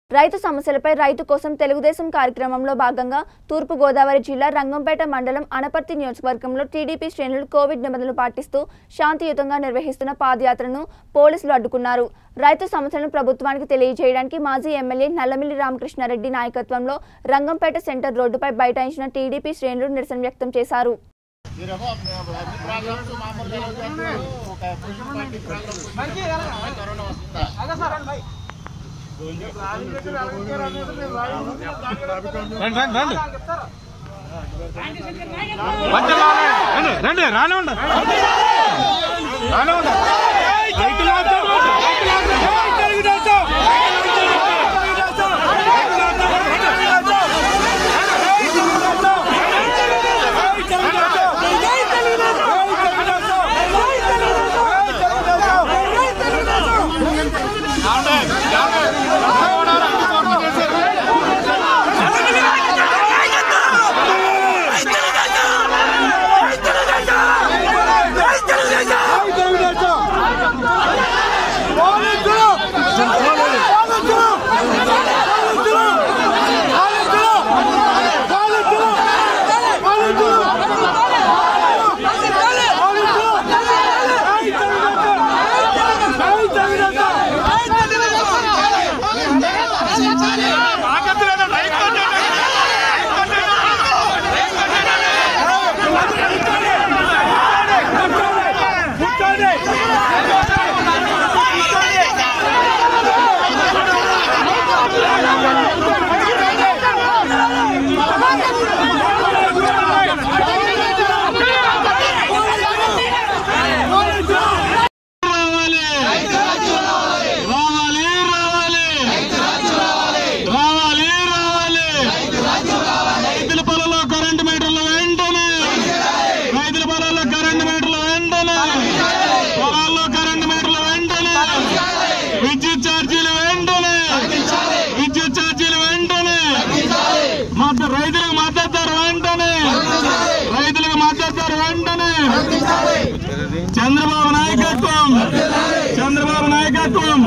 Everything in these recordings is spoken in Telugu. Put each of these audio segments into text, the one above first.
రైతు సమస్యలపై రైతు కోసం తెలుగుదేశం కార్యక్రమంలో భాగంగా తూర్పు గోదావరి జిల్లా రంగంపేట మండలం అనపర్తి నియోజకవర్గంలో టీడీపీ శ్రేణులు కోవిడ్ నిబంధనలు పాటిస్తూ శాంతియుతంగా నిర్వహిస్తున్న పాదయాత్రను పోలీసులు అడ్డుకున్నారు రైతు సమస్యలను ప్రభుత్వానికి తెలియజేయడానికి మాజీ ఎమ్మెల్యే నల్లమిల్లి రామకృష్ణారెడ్డి నాయకత్వంలో రంగంపేట సెంటర్ రోడ్డుపై బైఠాయించిన టీడీపీ శ్రేణులు నిరసన వ్యక్తం చేశారు మీరేమో అన్ని ప్రోగ్రామ్స్ మామూలుగా చేస్తారు. ఒక పొలిటికల్ పార్టీ ప్రోగ్రామ్ కరోనా వస్తుందా రండి రండి రానే ఉండ రానే ఉండ రైతులు వద్దాం. రైతులు వద్దాం. జై తెలుగుదేశం. రావాలి రావాలి రావాలి రావాలి రావాలి రైతుల పొలంలో కరెంటు మీటర్లు వెంటనే రైతుల పొలాల్లో కరెంటు మీటర్లు వెంటనే పొలాల్లో కరెంటు మీటర్లు వెంటనే విద్యుత్ ఛార్జీలు వెంటనే విద్యుత్ ఛార్జీలు వెంటనే మద్దతు రైతులకు మద్దతు ధర వెంటనే రైతులకు మద్దతు ధర వెంటనే చంద్రబాబు నాయకత్వం చంద్రబాబు నాయకత్వం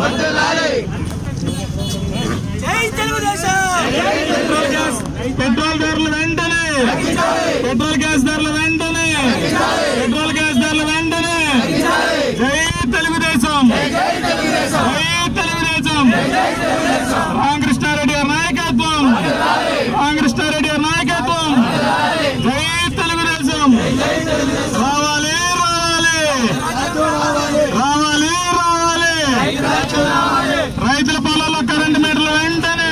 పెట్రోల్ గ్యాస్ పెట్రోల్ ధరలు వెంటనే పెట్రోల్ గ్యాస్ ధరలు వెంటనే పెట్రోల్ గ్యాస్ ధరలు వెంటనే జై తెలుగుదేశం జై తెలుగుదేశం రామకృష్ణారెడ్డి గారి నాయకత్వం రామకృష్ణారెడ్డి గారి నాయకత్వం జై తెలుగుదేశం రావాలి రావాలి రావాలి రావాలి రైతుల పొలాల్లో కరెంటు మీటర్లు వెంటనే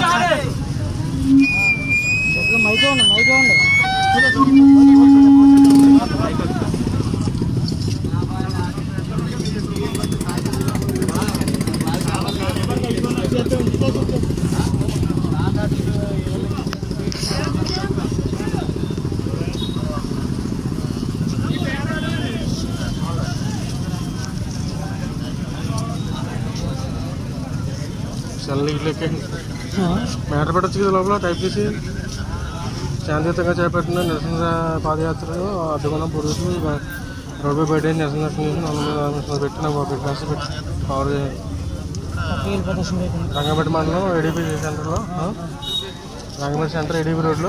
సెల్లికి మ్యాటర్ పెట్టచ్చు కదా లోపల టైప్ చేసి శాంతియుతంగా చేపట్టిన నిరసన పాదయాత్రను అడ్డుకున్న పోలీసులు రోడ్డు బయట నిరసన వ్యక్తం చేసి నలుగురు పెట్టిన పెట్టిన పెట్టి కవర్ చేయాలి రంగంపేట మండలం ఏడీపీ సెంటర్లో ఆ? రంగంపేట సెంటర్ ఏడీపీ రోడ్లో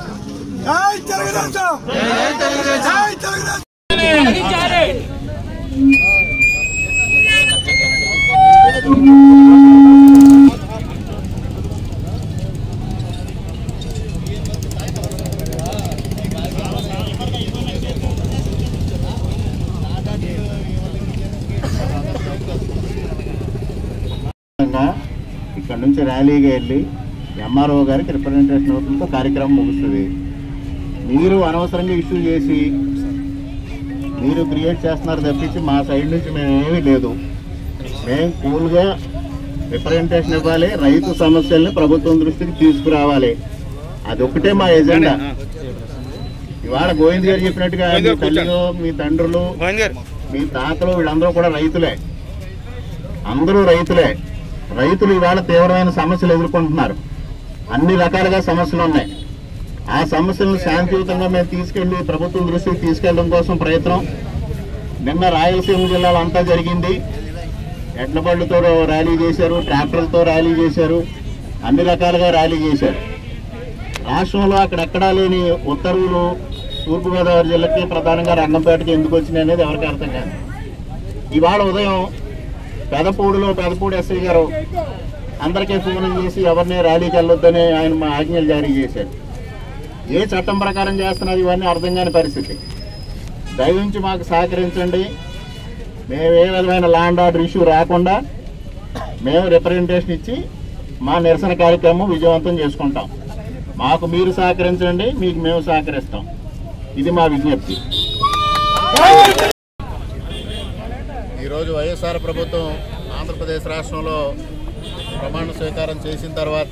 విధంగా ఇక్కడ నుంచి ర్యాలీగా వెళ్ళి ఎంఆర్ఓ గారికి రిప్రజెంటేషన్ అవుతుందో కార్యక్రమం ముగుస్తుంది మీరు అనవసరంగా ఇష్యూ చేసి మీరు క్రియేట్ చేస్తున్నారు తప్పించి మా సైడ్ నుంచి మేము ఏమీ లేదు మేము కూల్గా రిప్రజెంటేషన్ ఇవ్వాలి రైతు సమస్యల్ని ప్రభుత్వం దృష్టికి తీసుకురావాలి అది ఒకటే మా ఎజెండా ఇవాళ గోవింద్ గారు చెప్పినట్టుగా మీ తల్లిలో మీ తండ్రులు మీ తాతలు వీళ్ళందరూ కూడా రైతులే అందరూ రైతులే రైతులు ఇవాళ తీవ్రమైన సమస్యలు ఎదుర్కొంటున్నారు అన్ని రకాలుగా సమస్యలు ఉన్నాయి ఆ సమస్యలను శాంతియుతంగా మేము తీసుకెళ్లి ప్రభుత్వం దృష్టికి తీసుకెళ్ళడం కోసం ప్రయత్నం నిన్న రాయలసీమ జిల్లాలో అంతా జరిగింది ఎడ్ల బళ్ళతో ర్యాలీ చేశారు ట్రాక్టర్లతో ర్యాలీ చేశారు అన్ని రకాలుగా ర్యాలీ చేశారు రాష్ట్రంలో అక్కడెక్కడా లేని ఉత్తర్వులు తూర్పుగోదావరి జిల్లాకి ప్రధానంగా రంగంపేటకి ఎందుకు వచ్చినాయి అనేది ఎవరికి అర్థం కాదు ఇవాళ ఉదయం పెదపూడిలో పెదపూడి ఎస్ఐ గారు అందరికీ ఫోన్ చేసి ఎవరిని ర్యాలీకి వెళ్ళొద్దని ఆయన మా ఆజ్ఞలు జారీ చేశారు ఏ చట్టం ప్రకారం చేస్తున్నది ఇవన్నీ అర్థం కాని పరిస్థితి దయవుంచి మాకు సహకరించండి మేము ఏ విధమైన ల్యాండ్ ఆర్డర్ ఇష్యూ రాకుండా మేము రిప్రజెంటేషన్ ఇచ్చి మా నిరసన కార్యక్రమం విజయవంతం చేసుకుంటాం మాకు మీరు సహకరించండి మీకు మేము సహకరిస్తాం ఇది మా విజ్ఞప్తి ఈరోజు వైఎస్ఆర్ ప్రభుత్వం ఆంధ్రప్రదేశ్ రాష్ట్రంలో ప్రమాణ స్వీకారం చేసిన తర్వాత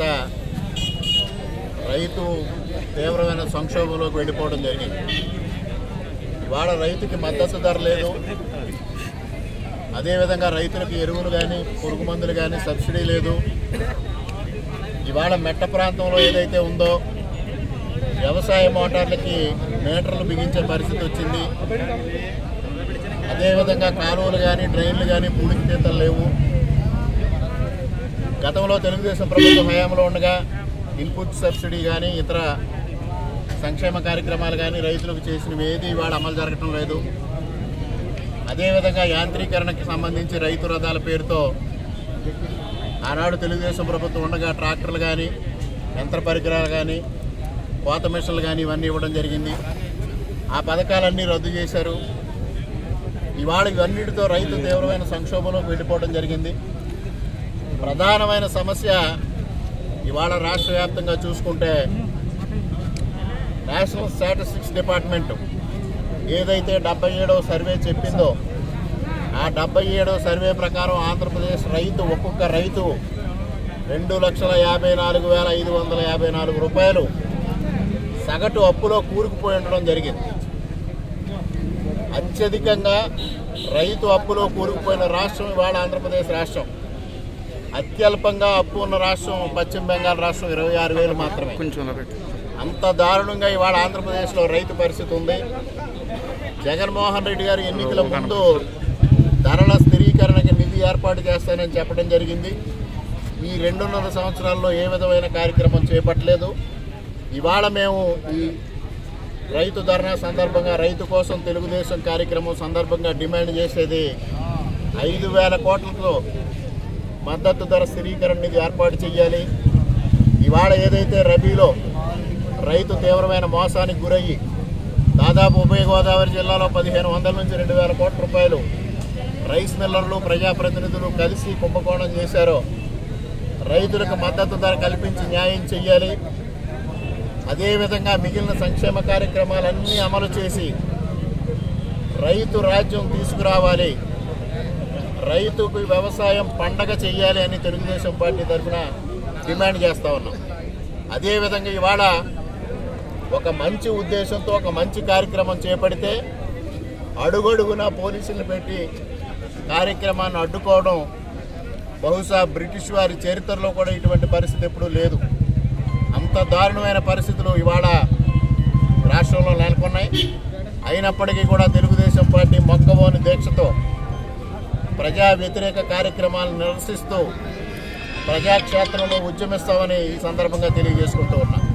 రైతు తీవ్రమైన సంక్షోభంలోకి వెళ్ళిపోవడం జరిగింది ఇవాళ రైతుకి మద్దతు ధర లేదు అదేవిధంగా రైతులకు ఎరువులు కానీ పురుగు మందులు కానీ సబ్సిడీ లేదు ఇవాళ మెట్ట ప్రాంతంలో ఏదైతే ఉందో వ్యవసాయ మోటార్లకి మీటర్లు బిగించే పరిస్థితి వచ్చింది అదేవిధంగా కాలువలు కానీ డ్రైన్లు కానీ పూడికి తీతలు లేవు గతంలో తెలుగుదేశం ప్రభుత్వం హయాంలో ఉండగా ఇన్పుట్ సబ్సిడీ కానీ ఇతర సంక్షేమ కార్యక్రమాలు కానీ రైతులకు చేసినవి ఏది ఇవాళ అమలు జరగటం లేదు అదేవిధంగా యాంత్రీకరణకి సంబంధించి రైతు రథాల పేరుతో ఆనాడు తెలుగుదేశం ప్రభుత్వం ఉండగా ట్రాక్టర్లు కానీ యంత్ర పరికరాలు కానీ కోత మిషన్లు కానీ ఇవన్నీ ఇవ్వడం జరిగింది ఆ పథకాలన్నీ రద్దు చేశారు ఇవాళ ఇవన్నిటితో రైతు తీవ్రమైన సంక్షోభంలోకి వెళ్ళిపోవడం జరిగింది ప్రధానమైన సమస్య ఇవాళ రాష్ట్ర వ్యాప్తంగా చూసుకుంటే నేషనల్ స్టాటిస్టిక్స్ డిపార్ట్మెంట్ ఏదైతే డెబ్బై ఏడవ సర్వే చెప్పిందో ఆ డెబ్బై ఏడవ సర్వే ప్రకారం ఆంధ్రప్రదేశ్ రైతు ఒక్కొక్క రైతు రెండు లక్షల యాభై నాలుగు వేల ఐదు వందల యాభై నాలుగు రూపాయలు సగటు అప్పులో కూరుకుపోయి ఉండడం జరిగింది అత్యధికంగా రైతు అప్పులో కూరుకుపోయిన రాష్ట్రం ఇవాళ ఆంధ్రప్రదేశ్ రాష్ట్రం అత్యల్పంగా అప్పు ఉన్న రాష్ట్రం పశ్చిమ బెంగాల్ రాష్ట్రం ఇరవై ఆరు వేలు మాత్రమే అంత దారుణంగా ఇవాళ ఆంధ్రప్రదేశ్లో రైతు పరిస్థితి ఉంది జగన్మోహన్ రెడ్డి గారు ఎన్నికల ముందు ధరల స్థిరీకరణకి నిధి ఏర్పాటు చేస్తానని చెప్పడం జరిగింది ఈ రెండున్నర సంవత్సరాల్లో ఏ విధమైన కార్యక్రమం చేపట్టలేదు ఇవాళ మేము ఈ రైతు ధర్నా సందర్భంగా రైతు కోసం తెలుగుదేశం కార్యక్రమం సందర్భంగా డిమాండ్ చేసేది ఐదు వేల కోట్లతో మద్దతు ధర స్థిరీకరణ నిధి ఏర్పాటు చేయాలి ఇవాళ ఏదైతే రబీలో రైతు తీవ్రమైన మోసానికి గురయ్యి దాదాపు ఉభయ గోదావరి జిల్లాలో పదిహేను వందల నుంచి రెండు వేల కోట్ల రూపాయలు రైస్ మిల్లర్లు ప్రజాప్రతినిధులు కలిసి కుంభకోణం చేశారో రైతులకు మద్దతు ధర కల్పించి న్యాయం చేయాలి అదేవిధంగా మిగిలిన సంక్షేమ కార్యక్రమాలన్నీ అమలు చేసి రైతు రాజ్యం తీసుకురావాలి రైతుకు వ్యవసాయం పండగ చెయ్యాలి అని తెలుగుదేశం పార్టీ తరఫున డిమాండ్ చేస్తా ఉన్నాం అదేవిధంగా ఇవాళ ఒక మంచి ఉద్దేశంతో ఒక మంచి కార్యక్రమం చేపడితే అడుగడుగున పోలీసులు పెట్టి కార్యక్రమాన్ని అడ్డుకోవడం బహుశా బ్రిటిష్ వారి చరిత్రలో కూడా ఇటువంటి పరిస్థితి ఎప్పుడూ లేదు అంత దారుణమైన పరిస్థితులు ఇవాళ రాష్ట్రంలో నెలకొన్నాయి అయినప్పటికీ కూడా తెలుగుదేశం పార్టీ మొక్కవోని దీక్షతో ప్రజా వ్యతిరేక కార్యక్రమాలను నిరసిస్తూ ప్రజాక్షేత్రంలో ఉద్యమిస్తామని ఈ సందర్భంగా తెలియజేసుకుంటూ ఉన్నాం